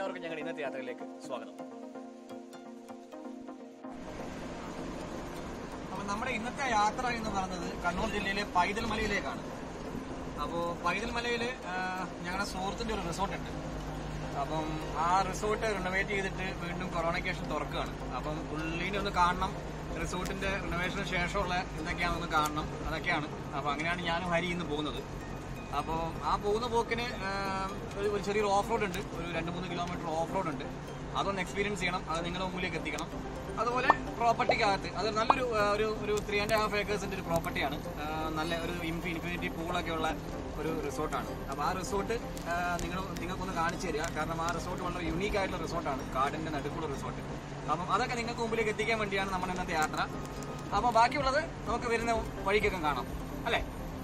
എല്ലാവർക്കും ഞങ്ങളുടെ ഇന്നത്തെ യാത്രയിലേക്ക് സ്വാഗതം അപ്പൊ നമ്മുടെ ഇന്നത്തെ യാത്ര എന്ന് പറയുന്നത് കണ്ണൂർ ജില്ലയിലെ പൈതൽ മലയിലേക്കാണ് അപ്പോ പൈതൽ മലയില് ഞങ്ങളുടെ സുഹൃത്തിന്റെ ഒരു റിസോർട്ട് ഉണ്ട് അപ്പം ആ റിസോർട്ട് റിനോവേറ്റ് ചെയ്തിട്ട് വീണ്ടും കൊറോണയ്ക്ക് ശേഷം തുറക്കുകയാണ് അപ്പം പുള്ളീനെ ഒന്ന് കാണണം റിസോർട്ടിന്റെ റിനോവേഷന് ശേഷമുള്ള എന്തൊക്കെയാണെന്ന് കാണണം അതൊക്കെയാണ് അപ്പൊ അങ്ങനെയാണ് ഞാനും ഹരി ഇന്ന് പോകുന്നത് അപ്പോൾ ആ പോകുന്ന പോക്കിന് ആ, ഒരു ഒരു ചെറിയൊരു ഓഫ് റോഡ് ഉണ്ട് ഒരു രണ്ട് മൂന്ന് കിലോമീറ്റർ ഓഫ് റോഡ് ഉണ്ട് അതൊന്ന് എക്സ്പീരിയൻസ് ചെയ്യണം അത് നിങ്ങളുടെ മുമ്പിലേക്ക് എത്തിക്കണം അതുപോലെ പ്രോപ്പർട്ടിക്കകത്ത് അത് നല്ലൊരു ആ, ഒരു ഒരു ത്രീ ആൻഡ് ഹാഫ് ഏക്കേഴ്സിന്റെ ഒരു പ്രോപ്പർട്ടിയാണ് ആ, നല്ല ഒരു ഇൻഫി ഇൻഫിനിറ്റി പൂളൊക്കെ ഉള്ള ഒരു റിസോർട്ടാണ് അപ്പോൾ ആ റിസോർട്ട് നിങ്ങൾ നിങ്ങൾക്കൊന്ന് കാണിച്ചു തരിക കാരണം ആ റിസോർട്ട് വളരെ യുണീക്ക് ആയിട്ടുള്ള റിസോർട്ടാണ് കാടിന്റെ നടുക്കുള്ള റിസോർട്ട് അപ്പം അതൊക്കെ നിങ്ങൾക്ക് മുമ്പിലേക്ക് എത്തിക്കാൻ വേണ്ടിയാണ് നമ്മുടെ ഇന്നത്തെ യാത്ര അപ്പോൾ ബാക്കിയുള്ളത് നമുക്ക് വരുന്ന വഴിക്കൊക്കെ കാണാം അല്ലേ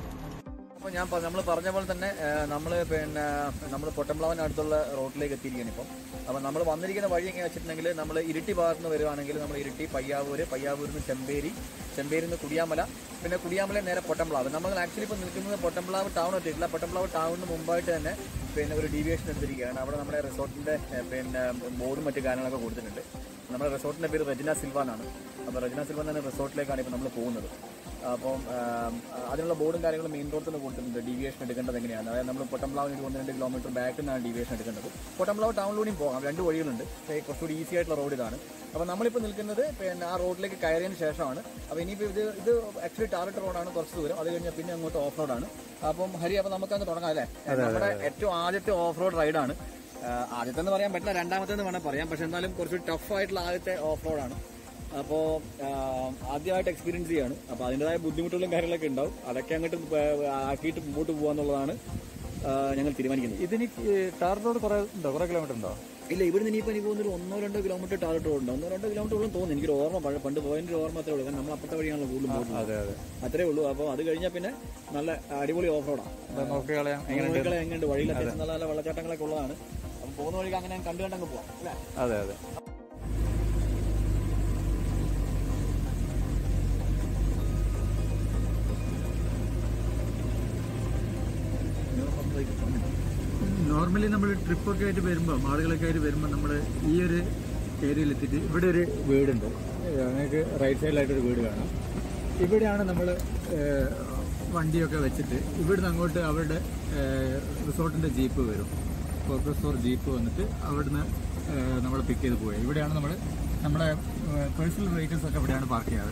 അപ്പോൾ ഞാൻ നമ്മൾ പറഞ്ഞ പോലെ തന്നെ നമ്മൾ പിന്നെ നമ്മൾ പൊട്ടംപ്ലാവൻ അടുത്തുള്ള റോഡിലേക്ക് എത്തിയിരിക്കുകയാണ് ഇപ്പം അപ്പോൾ നമ്മൾ വന്നിരിക്കുന്ന വഴി എങ്ങനെ വെച്ചിട്ടുണ്ടെങ്കിൽ നമ്മൾ ഇരിട്ടി ഭാഗത്ത് നിന്ന് വരുവാണെങ്കിൽ നമ്മൾ ഇരിട്ടി പയ്യാവൂര് പയ്യാവൂരിൽ നിന്ന് ചെമ്പേരി ചെമ്പേരിയിൽ നിന്ന് കുടിയാമല പിന്നെ കുടിയാമല നേരെ പൊട്ടംപ്ലാവ് നമ്മൾ ആക്ച്വലി ഇപ്പോൾ നിൽക്കുന്നത് പൊട്ടംപ്ലാവ് ടൗൺ എത്തിയിട്ടില്ല പൊട്ടംപ്ലാവ് ടൗണിന് മുമ്പായിട്ട് തന്നെ പിന്നെ ഒരു ഡീവിയേഷൻ എടുത്തിരിക്കുകയാണ് അവിടെ നമ്മുടെ റിസോർട്ടിൻ്റെ പിന്നെ ബോർഡും മറ്റു കാര്യങ്ങളൊക്കെ കൊടുത്തിട്ടുണ്ട് നമ്മുടെ റിസോർട്ടിൻ്റെ പേര് റെജിന സിൽവ എന്നാണ് അപ്പോൾ റെജിന സിൽവ എന്ന റിസോർട്ടിലേക്കാണ് ഇപ്പോൾ നമ്മൾ പോകുന്നത് അപ്പം ആം, അതിനുള്ള ബോർഡും കാര്യങ്ങളും മെയിൻ റോഡിൽ നിന്ന് കൊടുത്തിട്ടുണ്ട് ഡീവിയേഷൻ എടുക്കേണ്ടത് എങ്ങനെയാണ് അതായത് നമ്മൾ പൊട്ടംപ്ലാവിന് ഒരു ഒന്ന് രണ്ട് കിലോമീറ്റർ ബാക്കിൽ നിന്നാണ് ഡീവിയേഷൻ എടുക്കേണ്ടത് പൊട്ടംപ്ലാവ് ടൗണിലൂടെയും പോകാം രണ്ട് വഴികളുണ്ട് പക്ഷേ കുറച്ചുകൂടി ഈസി ആയിട്ടുള്ള റോഡ് ഇതാണ് അപ്പോൾ നമ്മളിപ്പോൾ നിൽക്കുന്നത് പിന്നെ ആ റോഡിലേക്ക് കയറിയതിന് ശേഷമാണ് അപ്പോൾ ഇനിയിപ്പോൾ ഇത് ഇത് ആക്ച്വലി ടാർഗറ്റ് റോഡാണ് കുറച്ച് ദൂരം അത് കഴിഞ്ഞാൽ പിന്നെ അങ്ങോട്ട് ഓഫ് റോഡാണ് അപ്പം ഹരി അപ്പോൾ നമുക്കങ്ങ് തുടങ്ങാം അല്ലേ നമ്മുടെ ഏറ്റവും ആദ്യത്തെ ഓഫ് റോഡ് റൈഡാണ് ആദ്യത്തെ എന്ന് പറയാൻ പറ്റില്ല രണ്ടാമത്തെ എന്ന് വേണമെങ്കിൽ പറയാം പക്ഷെ എന്നാലും കുറച്ച് ടഫ് ആയിട്ടുള്ള ആദ്യത്തെ ഓഫ് റോഡാണ് അപ്പോൾ ആദ്യമായിട്ട് എക്സ്പീരിയൻസ് ചെയ്യാണ് അപ്പോൾ അതിൻ്റെതായ ബുദ്ധിമുട്ടുകളും കാര്യങ്ങളൊക്കെ ഉണ്ടാവും അതൊക്കെ അങ്ങോട്ട് ആ, ആക്കിയിട്ട് മുമ്പോട്ട് പോകാന്നുള്ളതാണ് ആ, ഞങ്ങൾ തീരുമാനിക്കുന്നത് ഇതിന് ടാർ റോഡ് കുറെ ഉണ്ടോ കുറെ കിലോമീറ്റർ ഉണ്ടോ ഇല്ല ഇവിടുന്ന് ഇനിയിപ്പോൾ എനിക്ക് തോന്നുന്നു ഒരു ഒന്നോ രണ്ടോ കിലോമീറ്റർ ടാർഗറ്റ് റോഡ് ഉണ്ട് ഒന്നോ രണ്ടോ കിലോമീറ്റർ ഉള്ളൂ തോന്നുന്നു എനിക്കൊരു ഓർമ്മ പഴ- പണ്ട് പോയതിൻ്റെ ഒരു ഓർമ്മ അത്രേ ഉള്ളൂ കാരണം നമ്മൾ അപ്പുറത്തെ വഴിയാണല്ലോ കൂടുതലും പോകുന്നത് അതെ അതെ അത്രേ ഉള്ളൂ അപ്പോൾ അത് കഴിഞ്ഞാൽ പിന്നെ നല്ല അടിപൊളി ഓഫ് റോഡാണ് അപ്പൊ നോക്കി കളയാം എങ്ങനെയുണ്ട് എങ്ങനെയുണ്ട് വഴിയിൽ അത്യാവശ്യം നല്ല നല്ല വെള്ളച്ചാട്ടങ്ങളൊക്കെ ഉള്ളതാണ് അപ്പം പോകുന്ന വഴിക്ക് അങ്ങനെ കണ്ടു കണ്ടങ്ങ് പോവാം അല്ലേ അതെ അതെ നോർമലി നമ്മൾ ട്രിപ്പൊക്കെ ആയിട്ട് വരുമ്പോൾ ആളുകളൊക്കെ ആയിട്ട് വരുമ്പോൾ നമ്മൾ ഈ ഒരു ഏരിയയിൽ എത്തിയിട്ട് ഇവിടെ ഒരു വീടുണ്ട് ഞങ്ങൾക്ക് റൈറ്റ് സൈഡിലായിട്ടൊരു വീട് കാണാം ഇവിടെയാണ് നമ്മൾ വണ്ടിയൊക്കെ വെച്ചിട്ട് ഇവിടുന്ന് അങ്ങോട്ട് അവരുടെ റിസോർട്ടിൻ്റെ ജീപ്പ് വരും ഫോർക്കസ് ഫോർ ജീപ്പ് വന്നിട്ട് അവിടുന്ന് നമ്മൾ പിക്ക് ചെയ്ത് പോയി ഇവിടെയാണ് നമ്മൾ നമ്മുടെ പേഴ്സണൽ വെഹിക്കിൾസ് ഒക്കെ ഇവിടെയാണ് പാർക്ക് ചെയ്യാറ്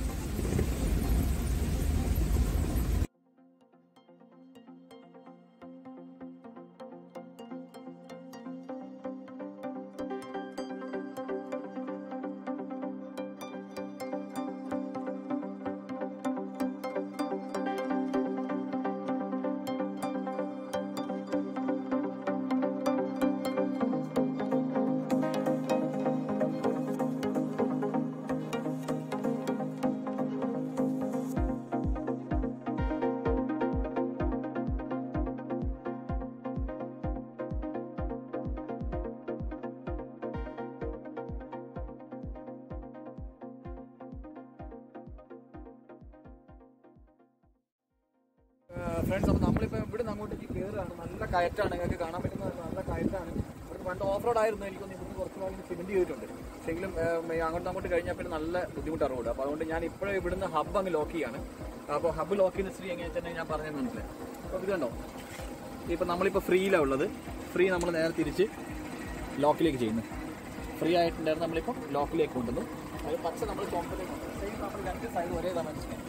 ഫ്രണ്ട്സ് അപ്പോൾ നമ്മളിപ്പോൾ ഇവിടെ നിന്ന് അങ്ങോട്ടേക്ക് കയറുകയാണ് നല്ല കയറ്റാണ് നിങ്ങൾക്ക് കാണാൻ പറ്റുന്ന നല്ല കയറ്റാണ് ഇവിടെ പണ്ട് ഓഫ് റോഡ് ആയിരുന്നു എനിക്കൊന്ന് ഇവിടുന്ന് കുറച്ച് ഭാഗം സിമെന്റ് ചെയ്തിട്ടുണ്ട് പക്ഷെങ്കിലും ഏഹ്, അങ്ങോട്ട് അങ്ങോട്ട് കഴിഞ്ഞാൽ പിന്നെ നല്ല ബുദ്ധിമുട്ടാണ് റോഡ് അപ്പോൾ അതുകൊണ്ട് ഞാൻ ഇപ്പോഴും ഇവിടുന്ന് ഹബ്ബ് അങ്ങ് ലോക്ക് ചെയ്യാണ് അപ്പോൾ ഹബ്ബ് ലോക്ക് ചെയ്യുന്ന സ്ഥിതി എങ്ങനെ തന്നെ ഞാൻ പറഞ്ഞു മനസ്സിലായി അപ്പോൾ ഇത് കണ്ടോ ഇപ്പം നമ്മളിപ്പോൾ ഫ്രീയിലാണ് ഉള്ളത് ഫ്രീ നമ്മൾ നേരെ തിരിച്ച് ലോക്കിലേക്ക് ചെയ്യുന്നു ഫ്രീ ആയിട്ടുണ്ടായിരുന്നു നമ്മളിപ്പോൾ ലോക്കിലേക്ക് കൊണ്ടുവന്നു അത് പച്ച നമ്മൾ ചോപ്പിലേക്ക് സെയിം നമ്മൾ രണ്ട് സൈഡ് ഒരേ തവണ ചെയ്യാം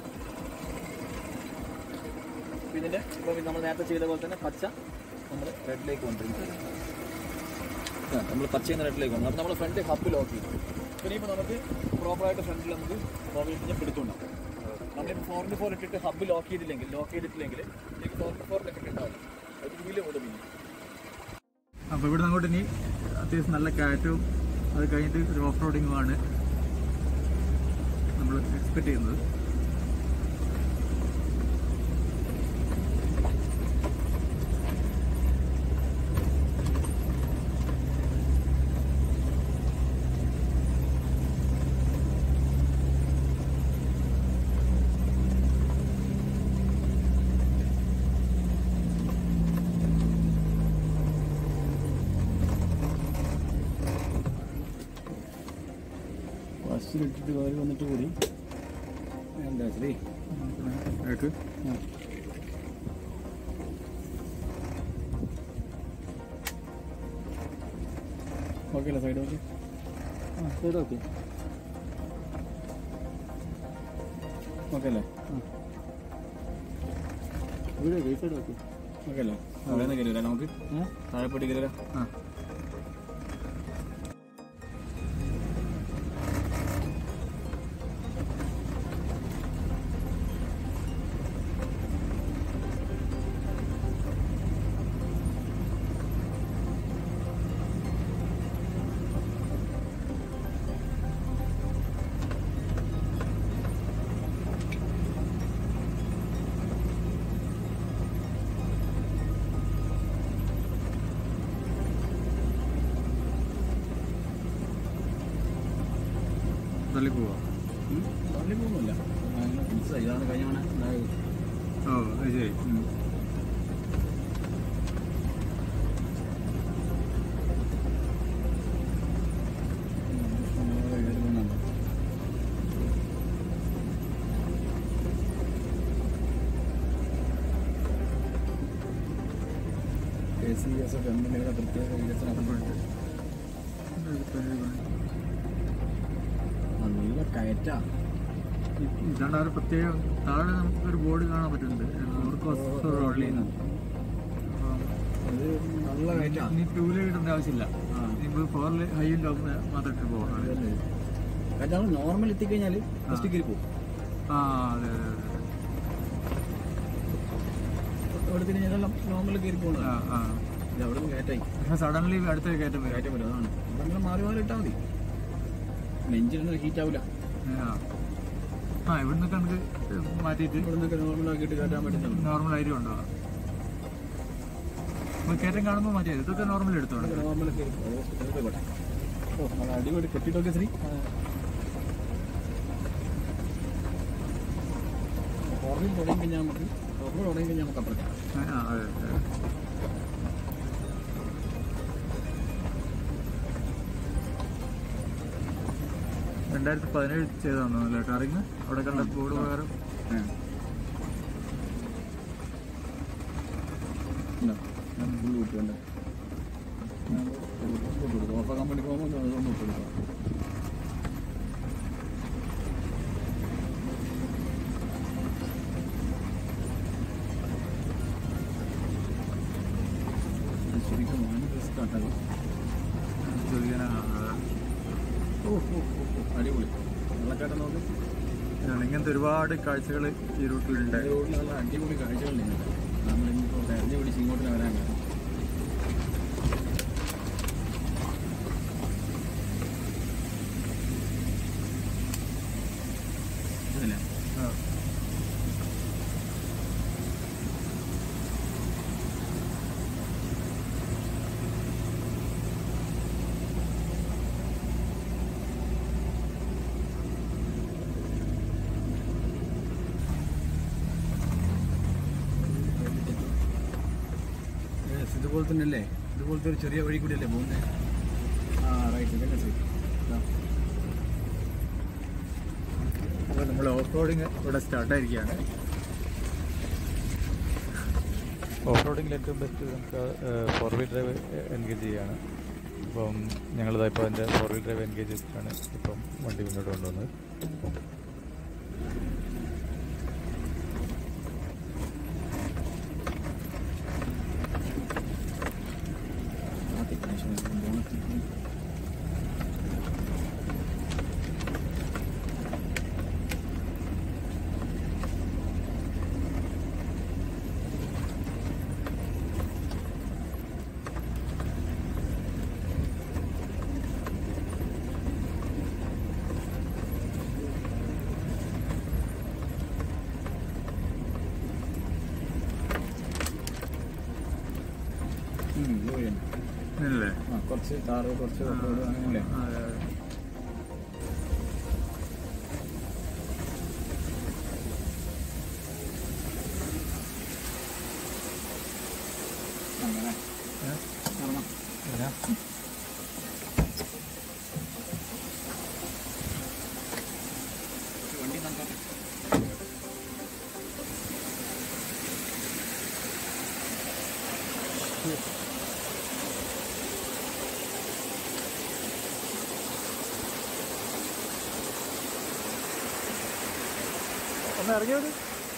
അപ്പൊ ഇതിന്റെ ഇപ്പോൾ നമ്മൾ നേരത്തെ ചെയ്ത പോലെ തന്നെ പച്ച നമ്മൾ റെഡിലേക്ക് കൊണ്ടുവരും നമ്മൾ പച്ച എന്ന റെഡിലേക്ക് കൊണ്ടു അപ്പോൾ നമ്മൾ ഫ്രണ്ട് ഹബ് ലോക്ക് ചെയ്തു പിന്നെ ഇപ്പോൾ നമുക്ക് പ്രോപ്പറായിട്ട് ഫ്രണ്ടിൽ നമുക്ക് ലോക്ക് ചെയ്ത് പിടിച്ചുണ്ടാവും നമ്മളിപ്പോൾ ഫോറിന് ഫോർ ഇട്ടിട്ട് ഹബ് ലോക്ക് ചെയ്തില്ലെങ്കിൽ ലോക്ക് ചെയ്തിട്ടില്ലെങ്കിൽ എനിക്ക് ഫോറിന് ഫോറിൽ ഇട്ടിട്ടുണ്ടാവില്ല അത് വീല് കൊണ്ട് പിന്നെ അപ്പോൾ ഇവിടെ അങ്ങോട്ട് ഇനി അത്യാവശ്യം നല്ല കാറ്റും അത് കഴിഞ്ഞിട്ട് ഒരു ഓഫ് റോഡിങ്ങുമാണ് നമ്മൾ എക്സ്പെക്ട് ചെയ്യുന്നത് ഇട്ടിട്ട് കയറി വന്നിട്ട് കൂടി എന്താ ശ്രീ കേക്ക് ഓക്കെ അല്ലേ സൈഡ് ഓക്കെ ആ സൈഡ് ഓക്കെ ഓക്കെ അല്ലേ ഇവിടെ ഈ സൈഡ് ഓക്കെ ഓക്കെ അല്ലേ അവിടെ നിന്ന് കയറില്ല നമുക്ക് താഴെപ്പോട്ട് കയറില്ല ആ തള്ളി പോവാ തള്ളി പോകുന്നില്ല മനസ്സിലായി ഇതാണ് കഴിഞ്ഞ തവണ ഉണ്ടായത് ഓ അത് ശരി ഉം. ഇഷ്ടംപോലെ കയറി പോകുന്നുണ്ട് കെ സി എസ് എഫ് എമ്മിൻ്റെ പ്രത്യേക വികസനത്തിൽപ്പെട്ട് നല്ല കയറ്റാ ഇതാണ് ആ ഒരു പ്രത്യേക താഴെ നമുക്കൊരു ബോർഡ് കാണാൻ പറ്റുന്നുണ്ട് നോർത്ത് റോഡിൽ നിന്ന് അത് നല്ല കയറ്റാ ഇനി ടൂ വീലർ ഇടേണ്ട ആവശ്യമില്ല ആ. ഇനിയിപ്പോൾ ഫോറിൽ ഹൈയും ടോപ്പ് മാത്രം ഇട്ട് പോകണം കാരണം നോർമൽ എത്തിക്കഴിഞ്ഞാൽ ഫസ്റ്റ് കയറി പോകും ആ അതെ അതെ അതെ അവിടെ തിരിഞ്ഞ് ഇതെല്ലാം നോർമൽ കയറി പോകുന്നത് ആ ആ ഇത് അവിടെ നിന്ന് കയറ്റായി പക്ഷെ സഡൻലി അടുത്ത കയറ്റം വരും കയറ്റം വരും അതാണ് അതങ്ങനെ മാറി മാറി ഇട്ടാൽ മതി നെഞ്ചിനൊന്നും ഹീറ്റ് ആവില്ല ആ ആ ഇവിടുന്ന് നമുക്ക് മാറ്റിയിട്ട് ഇവിടെ നിന്നൊക്കെ നോർമൽ ആക്കിയിട്ട് കയറ്റാൻ പറ്റുന്നുള്ളൂ നോർമൽ ആയിട്ട് കൊണ്ടുപോകാം അപ്പോൾ കയറ്റം കാണുമ്പോൾ മാറ്റിയത് ഇതൊക്കെ നോർമൽ എടുത്തോണ്ട് നോർമൽ കയറി പോകും ഹോസ്പിറ്റലിൽ പോയി പോട്ടെ ഓ നല്ല അടിപൊളി കെട്ടിട്ടൊക്കെ ശ്രീ പുറകിൽ തുടങ്ങി കഴിഞ്ഞാൽ നമുക്ക് പുറകിൽ തുടങ്ങി കഴിഞ്ഞാൽ നമുക്ക് അപ്പുറത്തേക്ക് ആ അതെ അതെ രണ്ടായിരത്തി പതിനേഴ് ചെയ്താന്ന് തോന്നുന്നു ടാറിങ് അവിടെ കണ്ട ബോർഡ് പ്രകാരം ഫുള്ള് വിട്ടുകൊണ്ട് ഓഫാക്കാൻ വേണ്ടി പോകുമ്പോൾ അതൊന്നും വിട്ടുകൊടുക്കാം ശരിക്കും വാങ്ങി റിസ്ക് ആട്ടത് ചോദിക്കാനാ ഓ ഓ ഓ, ഓ, അടിപൊളി വെള്ളക്കാട്ടം നോക്ക് ഇതാണ് ഇങ്ങനത്തെ ഒരുപാട് കാഴ്ചകൾ ഈ റൂട്ടിലുണ്ട് ഈ റോഡിൽ നല്ല അടിപൊളി കാഴ്ചകളുണ്ട് നമ്മളിപ്പോൾ തെരഞ്ഞു പിടിച്ച് ഇങ്ങോട്ട് വരാൻ കാരണം ഇതല്ലേ ആ. Yes, ഇതുപോലെ തന്നെ അല്ലേ ഇതുപോലത്തെ ഒരു ചെറിയ വഴി കൂടി അല്ലേ പോകുന്നത് ആ റൈറ്റ് ഇതന്നെ ശരി അപ്പോൾ നമ്മൾ ഓഫ് റോഡിങ് ഇവിടെ സ്റ്റാർട്ടായിരിക്കുകയാണ് ഓഫ് റോഡിങ്ങിൽ ഏറ്റവും ബെസ്റ്റ് നമുക്ക് ഫോർ വീൽ ഡ്രൈവ് എൻഗേജ് ചെയ്യുകയാണ് അപ്പം ഞങ്ങളിതാ ഇപ്പോൾ അതിൻ്റെ ഫോർ വീൽ ഡ്രൈവ് എൻഗേജ് ചെയ്തിട്ടാണ് ഇപ്പം വണ്ടി മുന്നോട്ട് കൊണ്ടുവന്നത് അല്ലേ ആ കുറച്ച് താറ് കുറച്ച് റോഡ് അങ്ങനെയല്ലേ അതെ അതെ അങ്ങനെ ഏ? കാരണം പിന്നെ ഒന്ന് ഇറങ്ങി വരും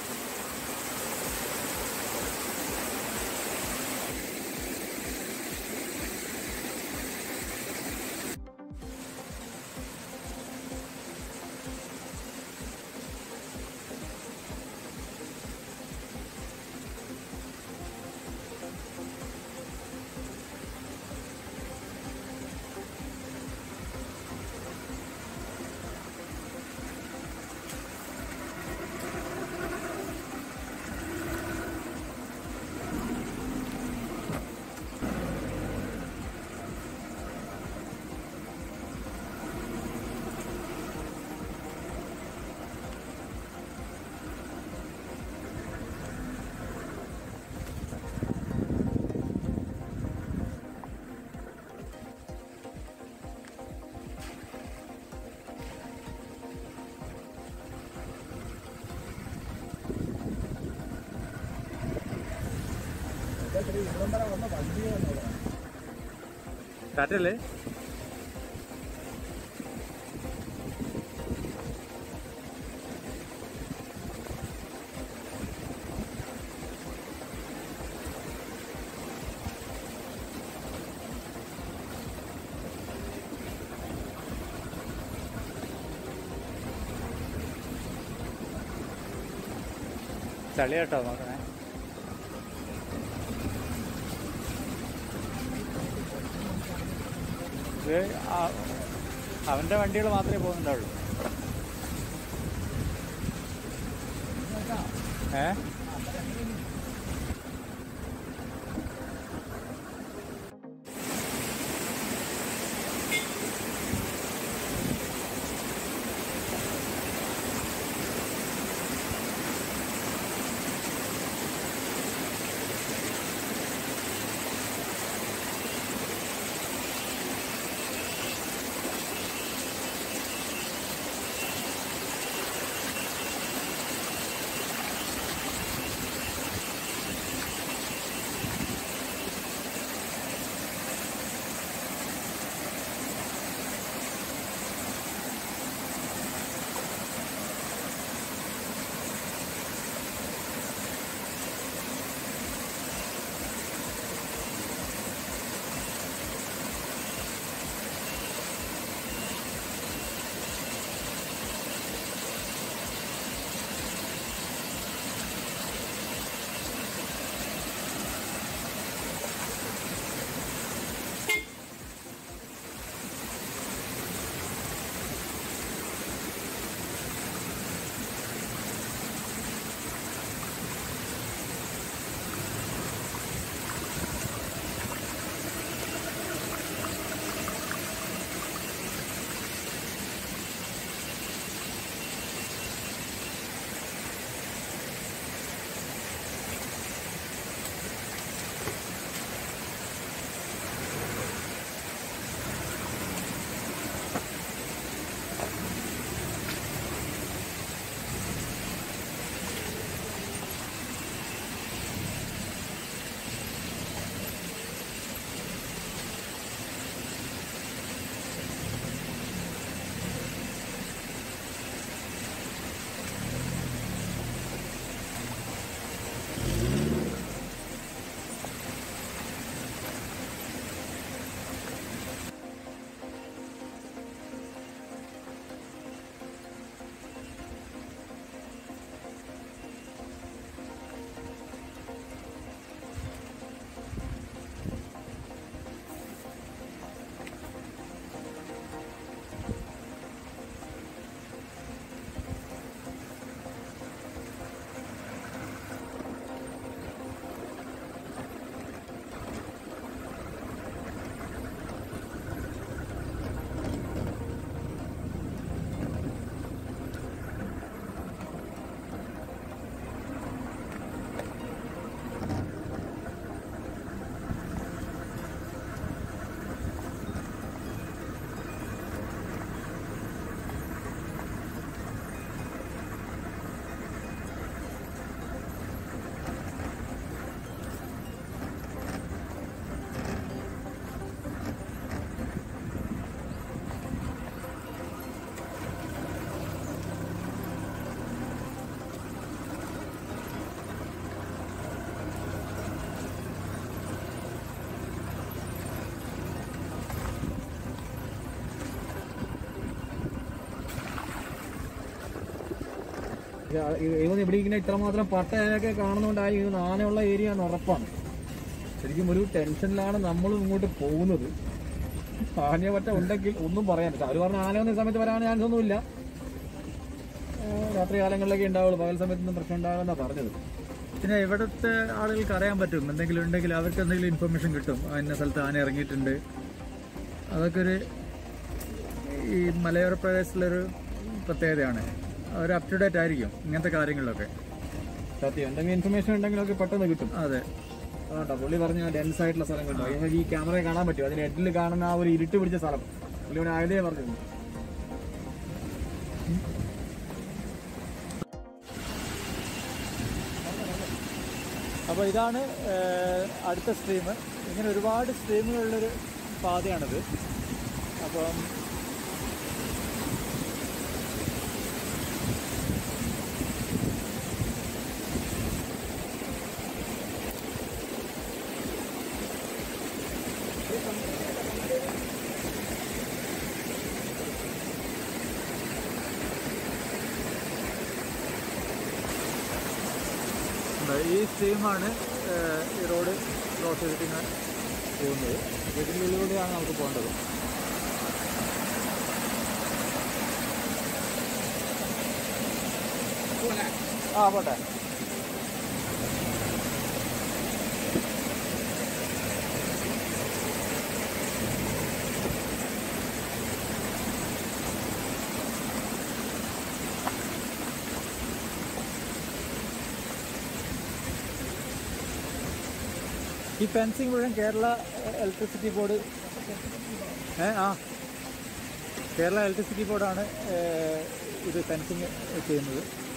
കാറ്റല്ലേ ചളി കേട്ടോ നോക്കണേ ഇത് ആ- അവന്റെ വണ്ടികൾ മാത്രമേ പോകുന്നുണ്ടാവുള്ളൂ ഏ ഇവിടെ ഇവിടെ ഇങ്ങനെ ഇത്രമാത്രം പട്ടയൊക്കെ കാണുന്നതുകൊണ്ടായി ഇത് ആനയുള്ള ഏരിയ എന്ന് ഉറപ്പാണ് ശരിക്കും ഒരു ടെൻഷനിലാണ് നമ്മളും ഇങ്ങോട്ട് പോകുന്നത് ആനയെ പറ്റ ഉണ്ടെങ്കിൽ ഒന്നും പറയാനില്ല അവർ പറഞ്ഞ ആന വന്ന സമയത്ത് വരാൻ ചാൻസ് ഒന്നുമില്ല ഏഹ് രാത്രി കാലങ്ങളിലൊക്കെ ഉണ്ടാവുള്ളൂ പകൽ സമയത്തൊന്നും പ്രശ്നം ഉണ്ടാകുമെന്നാണ് പറഞ്ഞത് പിന്നെ ഇവിടുത്തെ ആളുകൾക്ക് അറിയാൻ പറ്റും എന്തെങ്കിലും ഉണ്ടെങ്കിൽ അവർക്ക് എന്തെങ്കിലും ഇൻഫർമേഷൻ കിട്ടും ആ, ഇന്ന സ്ഥലത്ത് ആന ഇറങ്ങിയിട്ടുണ്ട് അതൊക്കെ ഒരു ഈ മലയോര പ്രദേശത്തിലൊരു പ്രത്യേകതയാണ് അവർ അപ് ടു ഡേറ്റ് ആയിരിക്കും ഇങ്ങനത്തെ കാര്യങ്ങളിലൊക്കെ സത്യം എന്തെങ്കിലും ഇൻഫർമേഷൻ ഉണ്ടെങ്കിലൊക്കെ പെട്ടെന്ന് കിട്ടും അതെ അതുകൊണ്ടാ പുള്ളി പറഞ്ഞ ഡെൻസ് ആയിട്ടുള്ള സ്ഥലം കണ്ടോ ഈ ക്യാമറ കാണാൻ പറ്റും അതിന് ഹെഡിൽ കാണുന്ന ആ ഒരു ഇരുട്ട് പിടിച്ച സ്ഥലം പുള്ളി ഇവിടെ ആയതേ പറഞ്ഞു അപ്പോൾ ഇതാണ് ഏഹ്, അടുത്ത സ്ട്രീം ഇങ്ങനെ ഒരുപാട് സ്ട്രീമുകളുള്ളൊരു പാതയാണിത് അപ്പം ഉണ്ട്. ഈ സ്ട്രീമാണ് ഏഹ്, ഈ റോഡ് ക്രോസ് ചെയ്തിട്ട് ഇങ്ങനെ പോകുന്നത് ഇതിൻ്റെ ഉള്ളിലൂടെയാണ് നമുക്ക് പോകേണ്ടത് ആ പോട്ടെ ഈ ഫെൻസിങ് മുഴുവൻ കേരള ഇലക്ട്രിസിറ്റി ബോർഡ് ഏ ആ കേരള ഇലക്ട്രിസിറ്റി ബോർഡാണ് ഏഹ്, ഇത് ഫെൻസിങ് ചെയ്യുന്നത്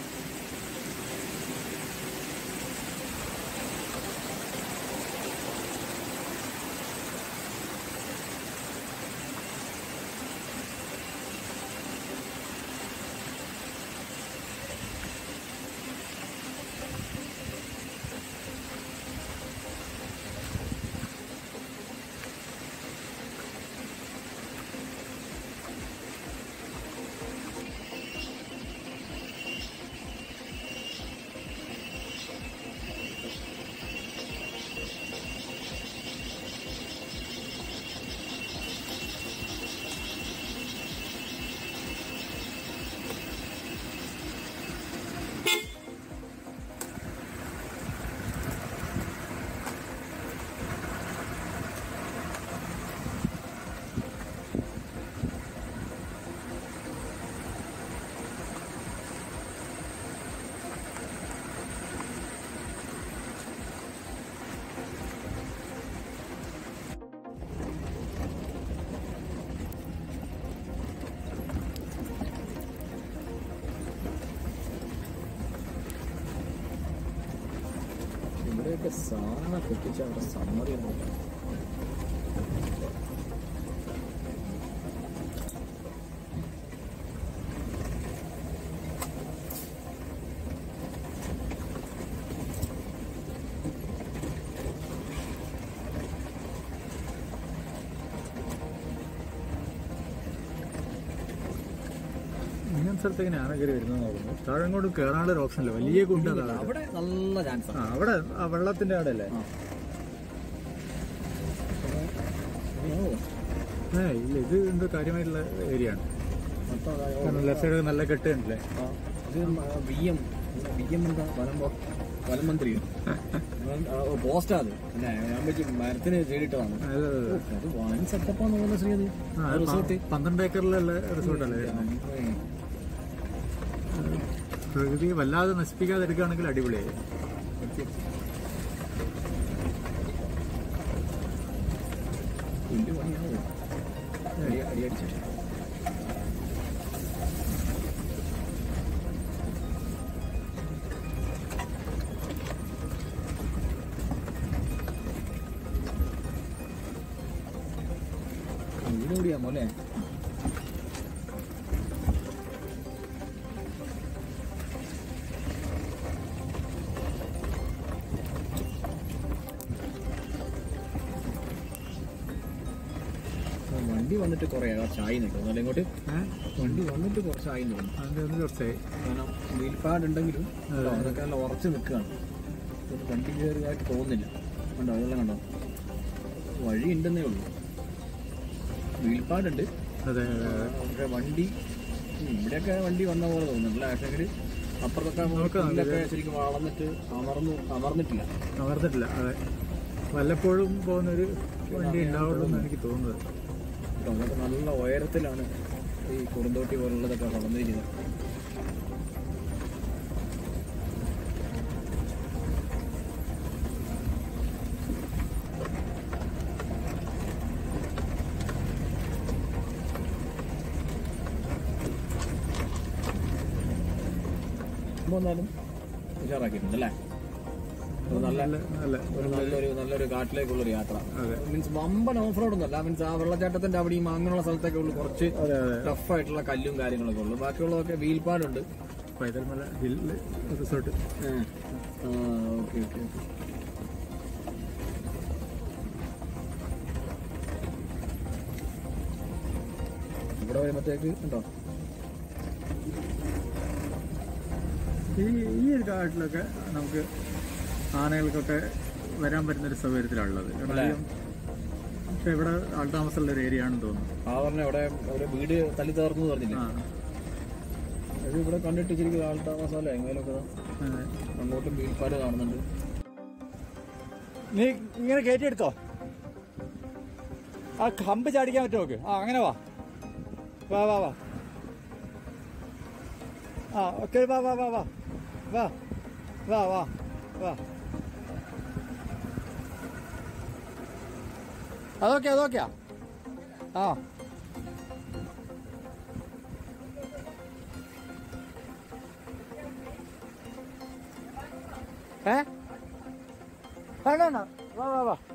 ഇവിടെയൊക്കെ സാധനം പൊട്ടിച്ച അവിടെ സമ്മതി ഒന്നുമില്ല ഇങ്ങനത്തെ സ്ഥലത്തേക്ക് ആന കയറി വരുന്നത് നോക്കുന്നത് താഴെ അങ്ങോട്ട് കയറാനുള്ള ഒരു ഓപ്ഷൻ ഇല്ല വലിയ കുണ്ട് അതാണ് അവിടെ നല്ല ചാൻസ് ആ അവിടെ ആ വെള്ളത്തിന്റെ അവിടെ അല്ലേ ഏ ഇല്ല ഇത് എന്തോ കാര്യമായിട്ടുള്ള ഏരിയ ആണ് കാരണം ലെഫ്റ്റ് സൈഡ് നല്ല കെട്ട് ഉണ്ടല്ലേ ഇത് ബി എം ബി എം എന്താ വനം വ- വനം മന്ത്രിയോ പോസ്റ്റാ അത് പിന്നെ ഞാൻ വെച്ച് മരത്തിന് ചെയ്തിട്ടതാണ് അത് അത് വൻ സെറ്റപ്പാന്ന് തോന്നുന്ന ശ്രീ അത് ആ, റിസോർട്ട് പ- പന്ത്രണ്ട് ഏക്കറിലുള്ള റിസോർട്ടല്ലേ പ്രകൃതി വല്ലാതെ നശിപ്പിക്കാതെ എടുക്കുകയാണെങ്കിൽ അടിപൊളിയായി വലിയ പണിയാവും അടി അടിയടിച്ചു വീട് മോലെ വണ്ടി വണ്ടി വന്നിട്ട് കുറേ ചായ നിൽക്കുന്നു അല്ല ഇങ്ങോട്ട് ഏഹ് വണ്ടി വന്നിട്ട് കുറച്ചായി തോന്നുന്നു അതിന്റെ ഒന്ന് കുറച്ചായി കാരണം വീൽ പാഡ് ഉണ്ടെങ്കിലും അതെ. അതൊക്കെ നല്ല ഉറച്ചു നിൽക്കുകയാണ് ഒരു വണ്ടി കയറിയതായിട്ട് തോന്നുന്നില്ല കണ്ടോ അതെല്ലാം കണ്ടോ വഴി ഉണ്ടെന്നേ ഉള്ളൂ വീൽ പാഡ് ഉണ്ട് അതെ അതെ അതെ പക്ഷെ വണ്ടി ഉം, ഇവിടെയൊക്കെ വണ്ടി വന്ന പോലെ തോന്നുന്നില്ല പക്ഷേ അപ്പുറത്തൊക്കെ നോക്കാം, പുല്ലൊക്കെ ശരിക്കും വളർന്നിട്ട് അമർന്ന് അമർന്നിട്ടില്ല അമർന്നിട്ടില്ല അതെ വല്ലപ്പോഴും പോകുന്നൊരു വണ്ടി ഉണ്ടാവുള്ളൂ എന്ന് എനിക്ക് തോന്നുന്നത് കേട്ടോ, അതൊക്കെ നല്ല ഉയരത്തിലാണ് ഈ കുറുന്തോട്ടി പോലുള്ളതൊക്കെ വളർന്നിരിക്കുന്നത് സംഭവം എന്നാലും ഉഷാറാക്കിയിട്ടുണ്ട് അല്ലേ ഒരു നല്ല നല്ല നല്ല ഒരു നല്ലൊരു നല്ലൊരു കാട്ടിലേക്കുള്ളൊരു യാത്ര അതെ മീൻസ് വമ്പൻ ഓഫ് റോഡ് ഒന്നല്ല മീൻസ് ആ വെള്ളച്ചാട്ടത്തിന്റെ അവിടെയും അങ്ങനെയുള്ള സ്ഥലത്തൊക്കെ ഉള്ളു കുറച്ച് അതെ അതെ ടഫ് ആയിട്ടുള്ള കല്ലും കാര്യങ്ങളൊക്കെ ഉള്ളു ബാക്കിയുള്ളതൊക്കെ വീൽപാടുണ്ട് Paithalmala hill resort okay okay ഇവിടെ വരുമ്പോഴത്തേക്ക് ഉണ്ടോ ഈ ഈ ഒരു കാട്ടിലൊക്കെ നമുക്ക് ആനകൾക്കൊക്കെ വരാൻ പറ്റുന്ന ഒരു സൗകര്യത്തിലാണുള്ളത് കാരണം അധികം പക്ഷെ ഇവിടെ ആൾതാമസമുള്ള ഒരു ഏരിയ ആണെന്ന് തോന്നുന്നു ആ പറഞ്ഞ ഇവിടെ ഒരു വീട് തല്ലി തകർന്നു പറഞ്ഞില്ലേ ആ അത് ഇവിടെ കണ്ടിട്ട് ശരിക്കും ആൾ താമസമല്ലേ എങ്ങനെയൊക്കെ അതെ. അങ്ങോട്ടും വീൽപ്പാട് കാണുന്നുണ്ട് നീ ഇങ്ങനെ കയറ്റിയെടുത്തോ ആ കമ്പ് ചാടിക്കാൻ പറ്റുമോ നോക്ക് ആ അങ്ങനെ വാ വാ വാ വാ ആ ഓക്കെ വാ വാ വാ വാ വാ വാ വാ വാ അതൊക്കെ അതൊക്കെയാ ആ ഏ വേണ്ട വേണ്ട വാ വാ വാ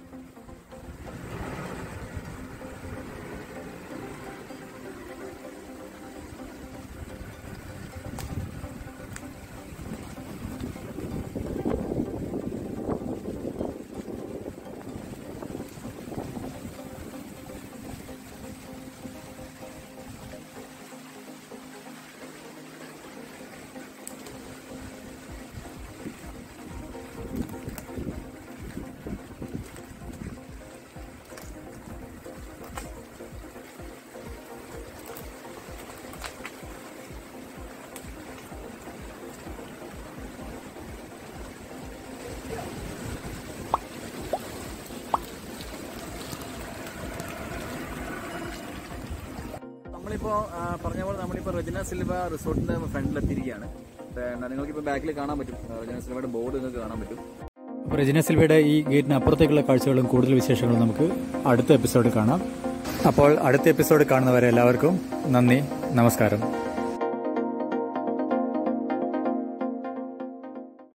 നമ്മളിപ്പോ ആ, പറഞ്ഞ പോലെ നമ്മളിപ്പോ റെജിന സിൽവ റിസോർട്ടിന്റെ ഫ്രണ്ടിൽ എത്തിയിരിക്കുകയാണ് പിന്നെ നിങ്ങൾക്കിപ്പോ ബാക്കിൽ കാണാൻ പറ്റും റെജിന സിൽവയുടെ ബോർഡ് നിങ്ങൾക്ക് കാണാൻ പറ്റും അപ്പോൾ രജന സിൽവയുടെ ഈ ഗേറ്റിന് അപ്പുറത്തേക്കുള്ള കാഴ്ചകളും കൂടുതൽ വിശേഷങ്ങളും നമുക്ക് അടുത്ത എപ്പിസോഡ് കാണാം അപ്പോൾ അടുത്ത എപ്പിസോഡ് കാണുന്നവരെ എല്ലാവർക്കും നന്ദി നമസ്കാരം